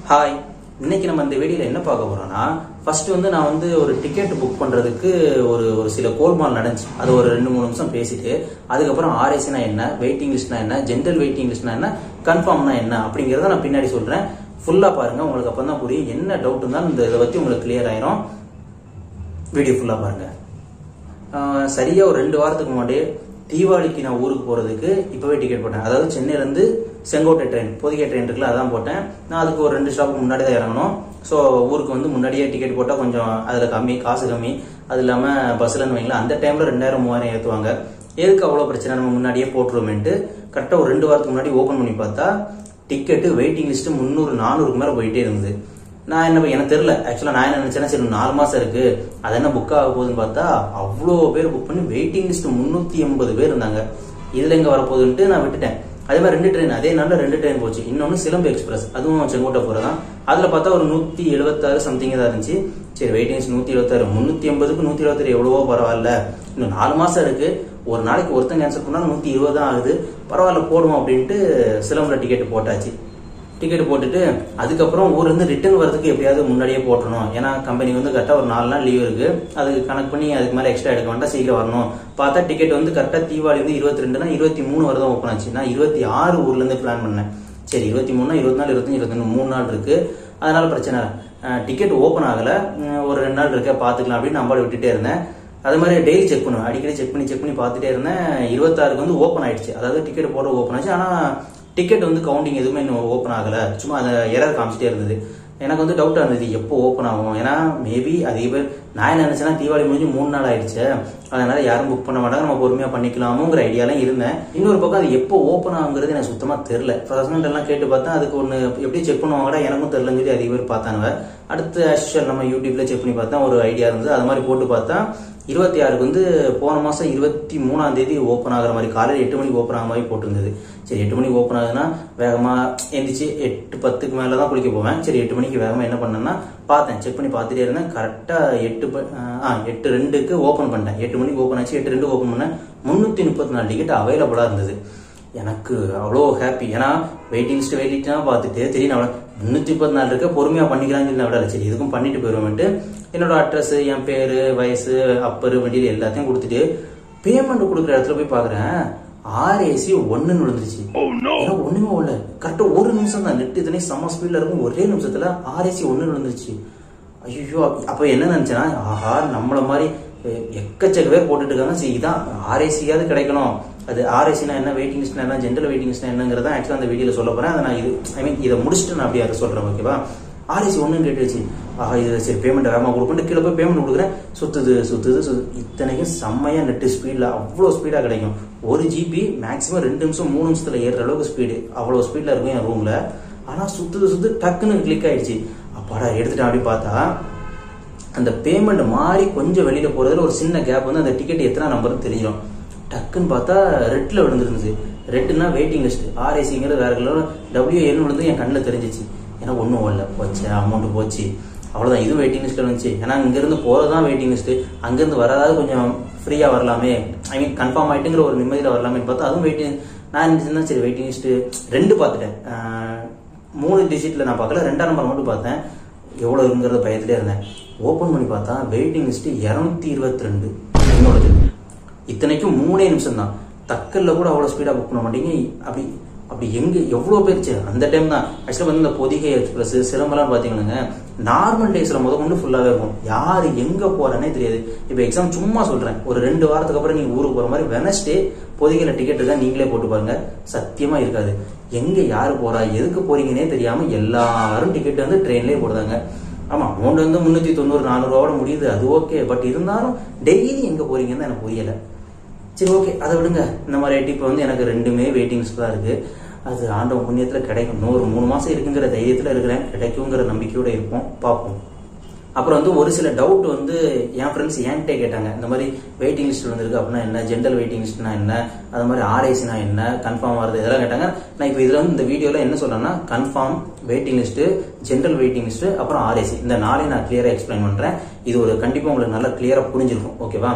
hi இன்னைக்கு நம்ம இந்த வீடியோல என்ன பார்க்க போறோம்னா ஃபர்ஸ்ட் வந்து நான் வந்து ஒரு டிக்கெட் புக் பண்றதுக்கு ஒரு ஒரு சில கோல்மால் நடந்துச்சு அது ஒரு ரெண்டு மூணு நிமிஷம் பேசிட்டு அதுக்கப்புறம் ஆர்எஸ்னா என்ன வெயிட்டிங் லிஸ்ட்னா என்ன ஜென்ரல் வெயிட்டிங் லிஸ்ட்னா என்ன கன்ஃபார்ம்னா என்ன அப்படிங்கறத நான் பின்னாடி சொல்றேன் ஃபுல்லா பாருங்க உங்களுக்கு அப்பதான் தான் புரியும் என்ன டவுட் இருந்தாலும் இந்த இதை பத்தி உங்களுக்கு கிளியர் ஆயிரும் வீடியோ ஃபுல்லா பாருங்க ஆஹ் சரியா ஒரு ரெண்டு வாரத்துக்கு முன்னாடி தீபாவளிக்கு நான் ஊருக்கு போறதுக்கு இப்பவே டிக்கெட் போட்டேன் அதாவது சென்னையில இருந்து செங்கோட்டை ட்ரெயின் பொதிகை ட்ரெயின் இருக்குல்ல அதான் போட்டேன் நான் அதுக்கு ஒரு ரெண்டு ஸ்டாப் முன்னாடி தான் இறங்கணும் ஸோ ஊருக்கு வந்து முன்னாடியே டிக்கெட் போட்டால் கொஞ்சம் அதில் கம்மி காசு கம்மி அது இல்லாமல் பஸ்லன்னு வைங்களேன் அந்த டைமில் ரெண்டாயிரம் மூவாயிரம் ஏற்றுவாங்க எதுக்கு அவ்வளோ பிரச்சனை நம்ம முன்னாடியே போட்டுருவோமேன்ட்டு கரெக்டாக ஒரு ரெண்டு வாரத்துக்கு முன்னாடி ஓப்பன் பண்ணி பார்த்தா டிக்கெட்டு வெயிட்டிங் லிஸ்ட் முந்நூறு நானூறுக்கு மேலே போயிட்டே இருந்தது நான் என்ன எனக்கு தெரியல ஆக்சுவலா நான் என்ன நினைச்சேன்னா சரி இன்னும் நாலு மாசம் இருக்கு அது என்ன புக் ஆக போகுதுன்னு பார்த்தா அவ்வளோ பேர் புக் பண்ணி வெயிட்டிங் லிஸ்ட் முந்நூத்தி எண்பது பேர் இருந்தாங்க இதுல எங்க வரப்போகுதுன்ட்டு நான் விட்டுட்டேன் அதே மாதிரி ரெண்டு ட்ரெயின் அதே நாள்ல ரெண்டு ட்ரெயின் போச்சு இன்னொன்னு சிலம்பு எக்ஸ்பிரஸ் அதுவும் செங்கோட்டை போறதான் அதுல பார்த்தா ஒரு நூத்தி எழுபத்தாறு சம்திங் தான் இருந்துச்சு சரி வெயிட்டிங் லிஸ்ட் நூத்தி எழுபத்தாறு முன்னூத்தி எண்பதுக்கு நூத்தி எழுபத்தாறு எவ்வளவோ பரவாயில்ல இன்னும் நாலு மாசம் இருக்கு ஒரு நாளைக்கு ஒருத்தன் கேன்சல் பண்ணாலும் நூத்தி இருபது தான் ஆகுது பரவாயில்ல போடுவோம் அப்படின்ட்டு சிலம்புல டிக்கெட் போட்டாச்சு டிக்கெட் போட்டுட்டு அதுக்கப்புறம் ஊர்ல இருந்து ரிட்டர்ன் வரதுக்கு எப்படியாவது முன்னாடியே போட்டணும் ஏன்னா கம்பெனி வந்து கரெக்டாக ஒரு நாலு நாள் லீவ் இருக்கு அதுக்கு கனெக்ட் பண்ணி அதுக்கு மேலே எக்ஸ்ட்ரா எடுக்க வேண்டாம் சீக்கிரம் வரணும் பார்த்தா டிக்கெட் வந்து கரெக்டாக தீபாவளி வந்து இருபத்தி ரெண்டுனா இருபத்தி மூணு வரதான் ஓப்பன் ஆச்சு நான் இருபத்தி ஆறு ஊர்ல இருந்து பிளான் பண்ணேன் சரி இருபத்தி மூணு இருபத்தி நாலு இருபத்தஞ்சு இருபத்தி மூணு நாள் இருக்கு அதனால பிரச்சனை டிக்கெட் ஓப்பன் ஆகல உம், ஒரு ரெண்டு நாள் இருக்க பாத்துக்கலாம் அப்படின்னு நம்பாடு விட்டுட்டே இருந்தேன் அது மாதிரி டெய்லி செக் பண்ணுவேன் அடிக்கடி செக் பண்ணி செக் பண்ணி பார்த்துட்டே இருந்தேன் இருபத்தாறுக்கு வந்து ஓப்பன் ஆயிடுச்சு அதாவது டிக்கெட் போட ஓப்பன் ஆச்சு ஆனா டிக்கெட் வந்து கவுண்டிங் எதுவுமே இன்னும் ஓப்பன் ஆகல சும்மா அந்த எரர் காமிச்சிட்டே இருந்தது எனக்கு வந்து டவுட்டா இருந்தது எப்போ ஓப்பன் ஆகும் ஏன்னா மேபி அதிக பேர் நான் என்ன நினைச்சேன்னா தீபாவளி முடிஞ்சு மூணு நாள் ஆயிடுச்சு அதனால யாரும் புக் பண்ண மாட்டாங்க நம்ம பொறுமையா பண்ணிக்கலாமோங்கிற ஐடியாலாம் இருந்தேன் இன்னொரு பக்கம் அது எப்போ ஓப்பன் ஆகுங்கிறது எனக்கு சுத்தமா தெரியல பர்சனல் எல்லாம் கேட்டு பார்த்தா அதுக்கு ஒன்று எப்படி செக் பண்ணுவாங்கடா எனக்கும் தெரியலன்னு சொல்லி அதிக பேர் பார்த்தாங்க அடுத்து ஆக்சுவல் நம்ம யூடியூப்ல செக் பண்ணி பார்த்தா ஒரு ஐடியா இருந்தது அது மாதிரி போட்டு பார்த்தா இருபத்தி ஆறுக்கு வந்து போன மாசம் இருபத்தி மூணாம் தேதி ஓப்பன் ஆகுற மாதிரி காலையில் எட்டு மணிக்கு ஓப்பன் ஆகிற மாதிரி போட்டிருந்தது சரி எட்டு மணிக்கு ஓப்பன் ஆகுதுன்னா வேகமா எந்திரிச்சு எட்டு பத்துக்கு மேல தான் குளிக்க போவேன் சரி எட்டு மணிக்கு வேகமா என்ன பண்ணேன்னா பார்த்தேன் செக் பண்ணி பார்த்துட்டே இருந்தேன் கரெக்டா எட்டு ப- ஆ எட்டு ரெண்டுக்கு ஓப்பன் பண்ணிட்டேன் எட்டு மணிக்கு ஓப்பன் ஆச்சு எட்டு ரெண்டு ஓப்பன் பண்ணேன் முந்நூற்றி முப்பத்தி நாலு டிக்கெட் அவைலபிளா இருந்தது எனக்கு அவ்வளோ ஹாப்பி ஏன்னா வெயிட்டிங் லிஸ்ட் வெயிட்டிங்னா பார்த்துட்டு திடீர்னு அவ்வளோ முந்நூற்றி முப்பத்தி நாலு இருக்கு பொறுமையாக பண்ணிக்கலாம்னு சொல்லி நான் விடல சரி இதுக்கும் பண்ணிட்டு போயிடுவேன்ட்டு என்னோட அட்ரஸ் என் பேர் வயசு அப்பரு வண்டியில் எல்லாத்தையும் கொடுத்துட்டு பேமெண்ட் கொடுக்குற இடத்துல போய் பார்க்குறேன் ஆர்ஏசி ஒன்றுன்னு விழுந்துருச்சு ஏன்னா ஒண்ணுமே இல்ல கரெக்டாக ஒரு நிமிஷம் தான் நெட் இதனே செம்ம ஸ்பீட்ல இருக்கும் ஒரே நிமிஷத்துல ஆர்ஏசி ஒன்று விழுந்துருச்சு ஐயோ அப்ப என்ன நினைச்சேன்னா ஆஹா நம்மள மாதிரி எ- எக்கச்சக்க பேர் போட்டுட்டு இருக்காங்க சரி இதான் ஆர்ஏசியாவது கிடைக்கணும் அது ஆர்ஏசினா என்ன வெயிட்டிங் லிஸ்ட்னா என்ன ஜென்ரல் வெயிட்டிங் லிஸ்ட்னா என்னங்கிறத ஆக்சுவலாக அந்த வீடியோல சொல்ல போறேன் அதை நான் இது ஐ மீன் இதை முடிச்சுட்டு நான் அப்படியே அதை சொல்றேன் ஓகேவா ஆர்ஏசி ஒன்றுன்னு கேட்டுச்சு ஆஹா இது சரி பேமெண்ட் வேகமாக கொடுப்பேன் கீழே போய் பேமெண்ட் கொடுக்குறேன் சுத்துது சுத்துது சுத்து இத்தனைக்கும் செம்மையா நெட் ஸ்பீட்ல அவ்வளோ ஸ்பீடா கிடைக்கும் ஒரு ஜிபி மேக்ஸிமம் ரெண்டு நிமிஷம் மூணு நிமிஷத்துல ஏறுற அளவுக்கு ஸ்பீடு அவ்வளோ ஸ்பீட்ல இருக்கும் என் ரூம்ல ஆனா சுத்துது சுத்து டக்குன்னு கிளிக் ஆயிடுச்சு அப்பாடா எடுத்துட்டேன் அப்படி பார்த்தா அந்த பேமெண்ட் மாறி கொஞ்சம் வெளியில போறதுல ஒரு சின்ன கேப் வந்து அந்த டிக்கெட் எத்தனை நம்பர்னு தெரிஞ்சிடும் டக்குன்னு பார்த்தா ரெட்ல விழுந்துருந்துச்சு ரெட்னா வெயிட்டிங் லிஸ்ட் ஆர்ஏசிங்கிறது வேற கலர் டபிள்யூஎன் விழுந்து என் கண்ணில் தெரிஞ்சிச்சு ஏன்னா ஒன்றும் வரல போச்சு அமௌண்ட் போச்சு அவ்வளோதான் இதுவும் வெயிட்டிங் லிஸ்ட்ல வந்துச்சு ஏன்னா இங்கிருந்து போறதுதான் வெயிட்டிங் லிஸ்ட் அங்கிருந்து வரதாவது கொஞ்சம் ஃப்ரீயா வரலாமே ஐ மீன் கன்ஃபார்ம் ஆயிட்டுங்கிற ஒரு நிம்மதியில வரலாமேன்னு பார்த்தா அதுவும் வெயிட்டிங் நான் நினைச்சேன்னா சரி வெயிட்டிங் லிஸ்ட் ரெண்டு பார்த்துட்டேன் ஆஹ், மூணு டிஜிட்ல நான் பார்க்கல ரெண்டாம் நம்பர் மட்டும் பார்த்தேன் எவ்வளோ இருக்குங்கிறத பயத்திலே இருந்தேன் ஓப்பன் பண்ணி பார்த்தா வெயிட்டிங் லிஸ்ட் இரநூத்தி இருபத்தி ரெண்டு என்னோடது இத்தனைக்கும் மூணே நிமிஷம் தான் தக்கல்ல கூட அவ்வளோ ஸ்பீடாக புக் பண்ண மாட்டீங்க அப்படி அப்படி எங்க எவ்வளோ பேருச்சு அந்த டைம் தான் ஆக்சுவலாக வந்து இந்த பொதிகை எக்ஸ்பிரஸ் சிலம்பெல்லாம் பார்த்தீங்கன்னா நார்மல் டேஸ்ல முத கொண்டு ஃபுல்லாகவே இருக்கும் யார் எங்க போறேனே தெரியாது இப்போ எக்ஸாம் சும்மா சொல்றேன் ஒரு ரெண்டு வாரத்துக்கு அப்புறம் நீங்க ஊருக்கு போற மாதிரி வெனஸ்டே பொதிகையில் டிக்கெட் இருக்கா நீங்களே போட்டு பாருங்க சத்தியமா இருக்காது எங்க யாரு போறா எதுக்கு போறீங்கன்னே தெரியாம எல்லாரும் டிக்கெட் வந்து ட்ரெயின்லேயே போடுறாங்க ஆமா அமௌண்ட் வந்து முன்னூத்தி தொண்ணூறு நானூறுவாவோட முடியுது அது ஓகே பட் இருந்தாலும் டெய்லி எங்க போறீங்கன்னு தான் எனக்கு புரியல சரி ஓகே அதை விடுங்க இந்த மாதிரி டிப் வந்து எனக்கு ரெண்டுமே வெயிட்டிங்ஸ் தான் இருக்கு அது ஆண்டவன் புண்ணியத்துல கிடைக்கும் இன்னொரு மூணு மாசம் இருக்குங்கிற தைரியத்துல இருக்கிறேன் கிடைக்குங்கிற நம்பிக்கையோட இருப்போம் பார்ப்போம் அப்புறம் வந்து ஒரு சில டவுட் வந்து என் ஃப்ரெண்ட்ஸ் என்கிட்ட கேட்டாங்க இந்த மாதிரி வெயிட்டிங் லிஸ்ட் வந்திருக்கு அப்படின்னா என்ன ஜென்ரல் வெயிட்டிங் லிஸ்ட்னா என்ன அது மாதிரி ஆர்ஐசினா என்ன கன்ஃபார்ம் ஆகுது இதெல்லாம் கேட்டாங்க நான் இப்போ இதுல வந்து இந்த வீடியோல என்ன சொல்றேன்னா confirm waiting list general waiting list அப்புறம் ஆர்ஐசி இந்த நாளையும் நான் கிளியரா எக்ஸ்பிளைன் பண்றேன் இது ஒரு கண்டிப்பா உங்களுக்கு நல்லா கிளியரா புரிஞ்சிருக்கும் ஓகேவா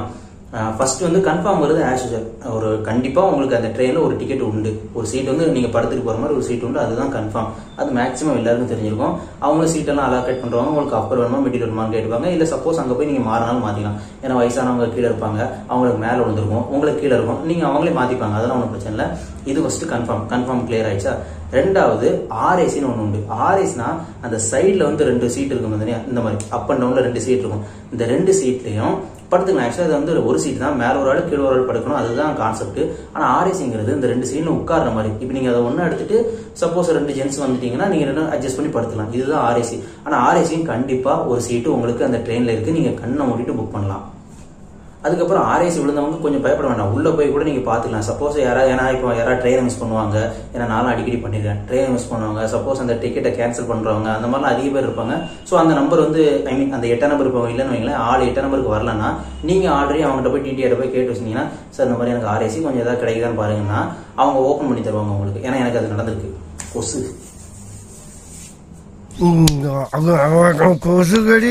ஃபர்ஸ்ட் வந்து கன்ஃபார்ம் வருது ஆஸ் ஒரு கண்டிப்பா உங்களுக்கு அந்த ட்ரெயின்ல ஒரு டிக்கெட் உண்டு ஒரு சீட் வந்து நீங்க படுத்துட்டு போற மாதிரி ஒரு சீட் உண்டு அதுதான் கன்ஃபார்ம் அது மேக்ஸிமம் எல்லாருக்கும் தெரிஞ்சிருக்கும் அவங்களும் சீட் எல்லாம் அலாக்கேட் பண்றவங்க உங்களுக்கு அப்பர் வேணுமா மிடில் வேணுமான்னு கேட்டுப்பாங்க இல்ல சப்போஸ் அங்க போய் நீங்க மாறினாலும் மாத்திக்கலாம் ஏன்னா வயசானவங்க கீழே இருப்பாங்க அவங்களுக்கு மேல விழுந்திருக்கும் உங்களுக்கு கீழே இருக்கும் நீங்க அவங்களே மாத்திப்பாங்க அதெல்லாம் ஒன்றும் பிரச்சனை இல்லை இது ஃபர்ஸ்ட் கன்ஃபார்ம் கன்ஃபார்ம் கிளியர் ஆயிடுச்சா ரெண்டாவது ஆர்ஏசின்னு ஒன்று உண்டு ஆர்ஏஸ்னா அந்த சைடில் வந்து ரெண்டு சீட் இருக்கும் பார்த்தீங்கன்னா இந்த மாதிரி அப் அண்ட் டவுனில் ரெண்டு சீட் இருக்கும் இந்த ரெண்டு சீட்லையும் படுத்துக்கலாம் ஆக்சுவலாக அது வந்து ஒரு சீட் தான் மேலே ஒரு ஆள் கீழே ஒரு ஆள் படுக்கணும் அதுதான் கான்செப்ட் ஆனால் ஆர்ஏசிங்கிறது இந்த ரெண்டு சீட்ல உட்கார்ற மாதிரி இப்போ நீங்கள் அதை ஒன்று எடுத்துட்டு சப்போஸ் ரெண்டு ஜென்ஸ் வந்துட்டீங்கன்னா நீங்கள் ரெண்டும் அட்ஜஸ்ட் பண்ணி படுத்துக்கலாம் இதுதான் ஆர்ஏசி ஆனால் ஆர்ஏசியும் கண்டிப்பாக ஒரு சீட்டு உங்களுக்கு அந்த ட்ரெயினில் இருக்கு நீங்கள் கண்ணை மூடிட்டு புக் பண்ணலாம் அதுக்கப்புறம் ஆர்ஐசி விழுந்தவங்க கொஞ்சம் பயப்பட வேண்டாம் உள்ள போய் கூட நீங்க பாத்துக்கலாம் சப்போஸ் யாராவது ஏன்னா இப்போ யாராவது ட்ரெயினை மிஸ் பண்ணுவாங்க ஏன்னா நானும் அடிக்கடி பண்ணிருக்கேன் ட்ரெயினை மிஸ் பண்ணுவாங்க சப்போஸ் அந்த டிக்கெட்டை கேன்சல் பண்றவங்க அந்த மாதிரிலாம் அதிக பேர் இருப்பாங்க ஸோ அந்த நம்பர் வந்து ஐ மீன் அந்த எட்டாம் நம்பர் இப்போ இல்லைன்னு வைங்களேன் ஆள் எட்டாம் நம்பருக்கு வரலன்னா நீங்க ஆல்ரெடி அவங்ககிட்ட போய் டிடிஆர் போய் கேட்டு வச்சீங்கன்னா சார் இந்த மாதிரி எனக்கு ஆர்ஐசி கொஞ்சம் ஏதாவது கிடைக்குதான்னு பாருங்கன்னா அவங்க ஓப்பன் பண்ணி தருவாங்க உங்களுக்கு ஏன்னா எனக்கு அது நடந்திருக்கு கொசு கொசுகடி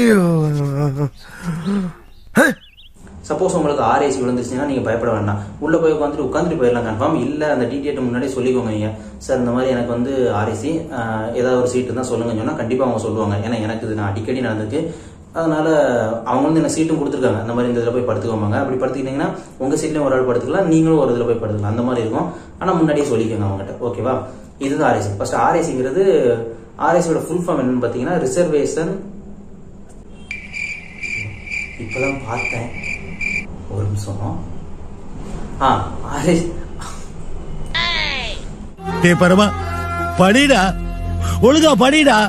சப்போஸ் உங்களுக்கு ஆர்ஏசி விழுந்துருச்சுன்னா நீங்க பயப்பட வேண்டாம் உள்ள போய் உட்காந்துட்டு உட்காந்துட்டு போயிடலாம் கன்ஃபார்ம் இல்ல அந்த டிடிஎட் முன்னாடி சொல்லிக்கோங்க நீங்க சார் இந்த மாதிரி எனக்கு வந்து ஆர்ஏசி ஏதாவது ஒரு சீட்டு தான் சொல்லுங்க சொன்னா கண்டிப்பா அவங்க சொல்லுவாங்க ஏன்னா எனக்கு இது நான் அடிக்கடி நடந்திருக்கு அதனால அவங்க வந்து என்ன சீட்டும் கொடுத்துருக்காங்க அந்த மாதிரி இந்த இதில் போய் படுத்துக்கோங்க அப்படி படுத்துக்கிட்டீங்கன்னா உங்க சீட்லயும் ஒரு ஆள் படுத்துக்கலாம் நீங்களும் ஒரு இதில் போய் படுத்துக்கலாம் அந்த மாதிரி இருக்கும் ஆனா முன்னாடியே சொல்லிக்கோங்க அவங்ககிட்ட ஓகேவா இதுதான் ஆர்ஏசி ஃபர்ஸ்ட் ஆர்ஏசிங்கிறது ஆர்ஏசியோட ஃபுல் ஃபார்ம் என்னன்னு பார்த்தீங்கன்னா ரிசர்வேஷன் இப்பதான் பார்த்தேன் ஒரு நிமிஷம் ஆ ஆர்எஸ் டே பரமா படிடா ஒழுங்கா படிடா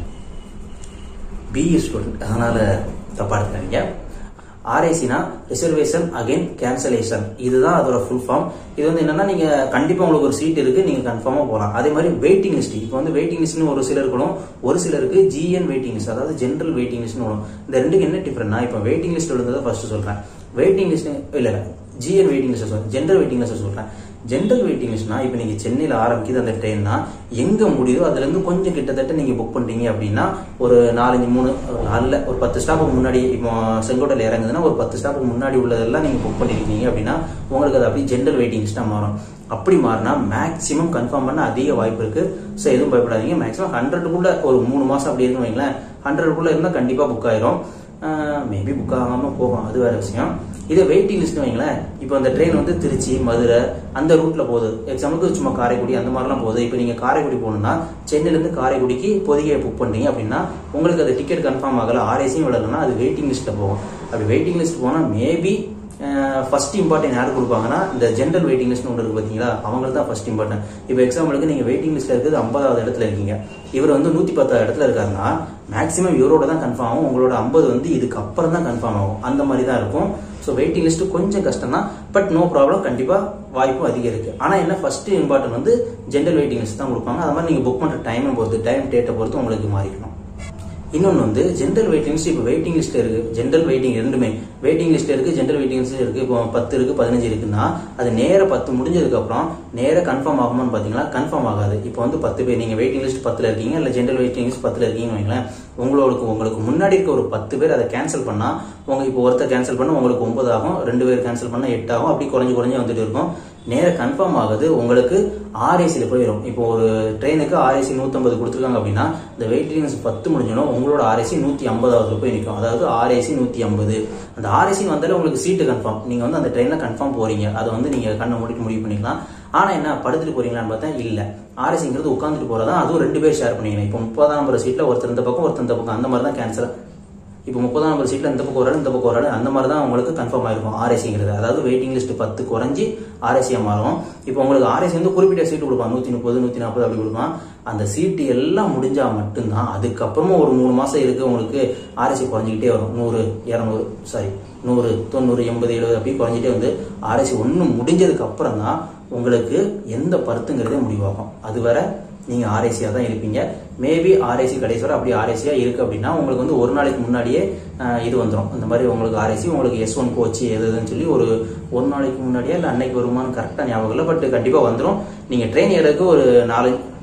பிஇ ஸ்டூடெண்ட் அதனால தப்பா எடுக்காதீங்க ஆர்ஐசினா ரிசர்வேஷன் அகைன் கேன்சலேஷன் இதுதான் அதோட ஃபுல் ஃபார்ம் இது வந்து என்னன்னா நீங்க கண்டிப்பா உங்களுக்கு ஒரு சீட் இருக்கு நீங்க கன்ஃபார்மா போகலாம் அதே மாதிரி வெயிட்டிங் லிஸ்ட் இப்போ வந்து வெயிட்டிங் லிஸ்ட்னு ஒரு சிலருக்கும் ஒரு சிலருக்கு ஜிஎன் வெயிட்டிங் லிஸ்ட் அதாவது ஜென்ரல் வெயிட்டிங் லிஸ்ட்னு வரும் இந்த ரெண்டுக்கு என்ன டிஃபரெண்ட்னா இப்போ வெயிட்டிங் லிஸ்ட் விழுந்ததை ஃபர்ஸ்ட் சொல்றேன் வெயிட்டிங் லிஸ்ட் இல்ல இல்ல ஜிஎன் வெயிட்டிங் லிஸ்ட் சொல்றேன் ஜென்ரல் வெயிட்டிங் லிஸ்ட் சொல்றேன் ஜென்ரல் வெயிட்டிங் லிஸ்ட்னா இப்போ நீங்க சென்னையில ஆரம்பிக்குது அந்த ட்ரெயின்னா எங்க முடியுதோ அதுல இருந்து கொஞ்சம் கிட்டத்தட்ட நீங்க புக் பண்றீங்க அப்படின்னா ஒரு நாலஞ்சு மூணு நாலுல ஒரு பத்து ஸ்டாப்புக்கு முன்னாடி இப்போ செங்கோட்டையில இறங்குதுன்னா ஒரு பத்து ஸ்டாப்புக்கு முன்னாடி உள்ளதெல்லாம் நீங்க புக் பண்ணிருக்கீங்க அப்படின்னா உங்களுக்கு அது அப்படியே ஜென்ரல் வெயிட்டிங் லிஸ்டா மாறும் அப்படி மாறினா மேக்ஸிமம் கன்ஃபார்ம் பண்ண அதிக வாய்ப்பு இருக்கு ஸோ எதுவும் பயப்படாதீங்க மேக்ஸிமம் ஹண்ட்ரடுக்குள்ள ஒரு மூணு மாசம் அப்படி இருக்குன்னு வைங்களேன் ஹண்ட்ரடுக்குள்ள இருந்தா கண்டிப்பா புக் ஆயிரும் மேபி புக் ஆகாம போகும் அது வேற விஷயம் இதே வெயிட்டிங் லிஸ்ட் வைங்களேன் இப்போ அந்த ட்ரெயின் வந்து திருச்சி மதுரை அந்த ரூட்ல போகுது எக்ஸாம்பிளுக்கு சும்மா காரைக்குடி அந்த மாதிரிலாம் போகுது இப்போ நீங்க காரைக்குடி போகணும்னா சென்னையிலேருந்து காரைக்குடிக்கு பொதிகையை புக் பண்றீங்க அப்படின்னா உங்களுக்கு அது டிக்கெட் கன்ஃபார்ம் ஆகல ஆர்ஏசியும் விடலன்னா அது வெயிட்டிங் லிஸ்ட்ல போகும் அப்படி வெயிட்டிங் லிஸ்ட் போனா மேபி ஃபர்ஸ்ட் இம்பார்ட்டன் யார் கொடுப்பாங்கன்னா இந்த ஜென்ரல் வெயிட்டிங் லிஸ்ட் ஒன்று இருக்கு பார்த்தீங்களா அவங்களுக்கு தான் ஃபர்ஸ்ட் இம்பார்ட்டன் இப்போ எக்ஸாம்பிளுக்கு நீங்க வெயிட்டிங் லிஸ்ட்ல இருக்கிறது ஐம்பதாவது இடத்துல இருக்கீங்க இவர் வந்து நூத்தி பத்தாவது இடத்துல இருக்காருன்னா மேக்ஸிமம் இவரோட தான் கன்ஃபார்ம் ஆகும் உங்களோட ஐம்பது வந்து இதுக்கு அப்புறம் தான் கன்ஃபார்ம் ஆகும் அந்த மாதிரி தான் இருக்கும் ஸோ வெயிட்டிங் லிஸ்ட் கொஞ்சம் கஷ்டம் தான் பட் நோ ப்ராப்ளம் கண்டிப்பா வாய்ப்பும் அதிகம் இருக்கு ஆனா என்ன ஃபர்ஸ்ட் இம்பார்ட்டன் வந்து ஜென்ரல் வெயிட்டிங் லிஸ்ட் தான் கொடுப்பாங்க அது மாதிரி நீங்க புக் பண்ற டைமை பொறுத்து டைம் டேட்டை பொறுத்து உங்களுக்கு மாறிக்கணும் இன்னொன்று வந்து ஜென்ரல் வெயிட்டிங் லிஸ்ட் இப்போ வெயிட்டிங் லிஸ்ட் இருக்கு ஜென்ரல் வெயிட்டிங் ரெண்டுமே வெயிட்டிங் லிஸ்ட் இருக்கு ஜென்ரல் வெயிட்டிங் லிஸ்ட் இருக்கு இப்போ பத்து இருக்கு பதினஞ்சு இருக்குன்னா அது நேர பத்து முடிஞ்சதுக்கு அப்புறம் நேர கன்ஃபார்ம் ஆகுமான்னு பாத்தீங்கன்னா கன்ஃபார்ம் ஆகாது இப்போ வந்து பத்து பேர் நீங்க வெயிட்டிங் லிஸ்ட் பத்துல இருக்கீங்க இல்ல ஜென்ரல் வெயிட்டிங் லிஸ்ட் பத்துல இருக்கீங்கன்னு வைங்களேன் உங்களுக்கு உங்களுக்கு முன்னாடி இருக்க ஒரு பத்து பேர் அதை கேன்சல் பண்ணா உங்க இப்போ ஒருத்தர் கேன்சல் பண்ணா உங்களுக்கு ஒன்பது ஆகும் ரெண்டு பேர் கேன்சல் பண்ணா எட்டு ஆகும் அப்படி குறைஞ்சு குறைஞ்சு வந்துட்டு இருக்கும் நேர கன்ஃபார்ம் ஆகுது உங்களுக்கு ஆர்ஏசியில போயிடும் இப்போ ஒரு ட்ரெயினுக்கு ஆர்ஏசி நூத்தம்பது கொடுத்துருக்காங்க அப்படின்னா இந்த வெயிட்டிங் லிஸ்ட் பத்து முடிஞ்சோம் உங்களோட ஆர்ஏசி நூத்தி ஐம்பதாவது போய் நிற்கும் அதாவது ஆர்ஏசி நூத்தி ஐம்பது அந்த ஆர்ஏசி வந்தாலே உங்களுக்கு சீட்டு கன்ஃபார்ம் நீங்க வந்து அந்த ட்ரெயின்ல கன்ஃபார்ம் போறீங்க அதை வந்து நீங்க கண்ணை மூடிட்டு முடிவு பண்ணிக்கலாம் ஆனா என்ன படுத்துட்டு போறீங்களான்னு பார்த்தா இல்ல ஆர்எஸ்ங்கிறது உட்காந்துட்டு போறதா அதுவும் ரெண்டு பேர் ஷேர் பண்ணிக்கணும் இப்போ முப்பதாம் நம்பர் சீட்ல ஒருத்தர் இந்த பக்கம் ஒருத்தர் இந்த பக்கம் அந்த மாதிரி தான் கேன்சல் இப்போ முப்பதாம் நம்பர் சீட்ல இந்த பக்கம் ஒரு ஆள் இந்த பக்கம் ஒரு ஆள் அந்த மாதிரி தான் உங்களுக்கு கன்ஃபார்ம் ஆயிருக்கும் ஆர்எஸ்ங்கிறது அதாவது வெயிட்டிங் லிஸ்ட் பத்து குறைஞ்சி ஆர்எஸ்சியா மாறும் இப்போ உங்களுக்கு ஆர்எஸ் வந்து குறிப்பிட்ட சீட்டு கொடுப்பான் நூத்தி முப்பது நூத்தி நாற்பது அப்படி கொடுப்பான் அந்த சீட்டு எல்லாம் முடிஞ்சா மட்டும்தான் அதுக்கப்புறமா ஒரு மூணு மாசம் இருக்கு உங்களுக்கு ஆர்எஸ்சி குறைஞ்சிக்கிட்டே வரும் நூறு இரநூறு சாரி நூறு தொண்ணூறு எண்பது எழுபது அப்படி குறைஞ்சிட்டே வந்து ஆர்எஸ்சி ஒன்று முடிஞ்சதுக்கு அப்புறம் தான் உங்களுக்கு எந்த பருத்துங்கிறதே முடிவாகும் அது வரை நீங்க ஆர்ஏசியா தான் இருப்பீங்க மேபி ஆர்ஏசி கடைசி வரை அப்படி ஆர்ஏசியா இருக்கு அப்படின்னா உங்களுக்கு வந்து ஒரு நாளைக்கு முன்னாடியே அஹ், இது வந்துடும் இந்த மாதிரி உங்களுக்கு ஆர்ஏசி உங்களுக்கு எஸ் ஒன் கோச் எது எதுன்னு சொல்லி ஒரு ஒரு நாளைக்கு முன்னாடியே இல்லை அன்னைக்கு வருமானு கரெக்டாக ஞாபகம் இல்லை பட் கண்டிப்பாக வந்துடும் நீங்கள் ட்ரெயின் எடுக்க ஒரு நாலு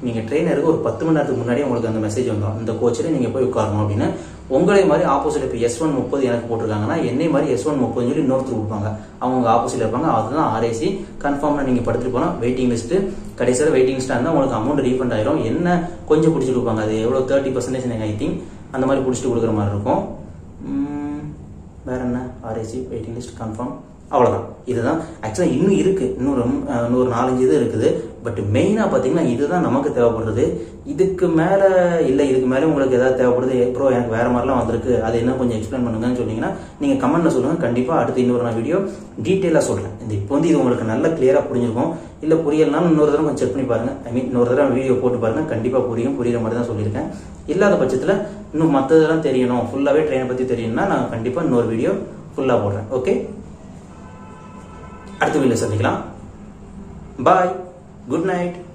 நீங்கள் ட்ரெயினருக்கு ஒரு பத்து மணி நேரத்துக்கு முன்னாடியே உங்களுக்கு அந்த மெசேஜ் வந்துடும் இந்த கோச்சில் நீங்கள் போய் உட்காரணும் அப்படின்னு உங்களே மாதிரி ஆப்போசிட் இப்போ எஸ் ஒன் முப்பது எனக்கு போட்டிருக்காங்கன்னா என்னை மாதிரி எஸ் ஒன் முப்பதுன்னு சொல்லி இன்னொருத்தர் கொடுப்பாங்க அவங்க ஆப்போசிட் இருப்பாங்க அதுதான் ஆர்ஏசி கன்ஃபார்மாக நீங்கள் படுத்துட்டு போனால் வெயிட்டிங் லிஸ்ட்டு கடைசியில் வெயிட்டிங் லிஸ்ட்டாக இருந்தால் உங்களுக்கு அமௌண்ட் ரீஃபண்ட் ஆயிரும் என்ன கொஞ்சம் பிடிச்சி கொடுப்பாங்க அது எவ்வளோ தேர்ட்டி பர்சன்டேஜ் ஐ திங்க் அந்த மாதிரி பிடிச்சிட்டு கொடுக்குற மாதிரி இருக்கும் உம், வேற என்ன ஆர்ஏசி வெயிட்டிங் லிஸ்ட் கன்ஃபார்ம் அவ்வளோதான் இதுதான் ஆக்சுவலாக இன்னும் இருக்கு இன்னும் ரொம்ப அஹ், இன்னும் ஒரு நாலஞ்சு இது இருக்குது பட் மெயினாக பார்த்தீங்கன்னா இதுதான் நமக்கு தேவைப்படுறது இதுக்கு மேலே இல்லை இதுக்கு மேலே உங்களுக்கு ஏதாவது தேவைப்படுது ப்ரோ எனக்கு வேற மாதிரிலாம் வந்திருக்கு அது என்ன கொஞ்சம் எக்ஸ்பிளைன் பண்ணுங்கன்னு சொன்னீங்கன்னா நீங்கள் கமெண்ட்ல சொல்லுங்கள் கண்டிப்பாக அடுத்து இன்னொரு நான் வீடியோ டீட்டெயிலாக சொல்கிறேன் இந்த இப்போ வந்து இது உங்களுக்கு நல்ல கிளியராக புரிஞ்சிருக்கும் இல்லை புரியலனாலும் இன்னொரு தடவை கொஞ்சம் செக் பண்ணி பாருங்க ஐ மீன் இன்னொரு தடவை வீடியோ போட்டு பாருங்க கண்டிப்பாக புரியும் புரியுற மாதிரி தான் சொல்லியிருக்கேன் இல்லாத பட்சத்தில் இன்னும் மற்றதெல்லாம் தெரியணும் ஃபுல்லாகவே ட்ரெயினை பற்றி தெரியணும்னா நான் கண்டிப்பாக இன்னொரு வீடியோ ஃபுல்லாக போடுறேன் ஓகே அடுத்த வீடியோ சந்திக்கலாம் பாய் குட் நைட்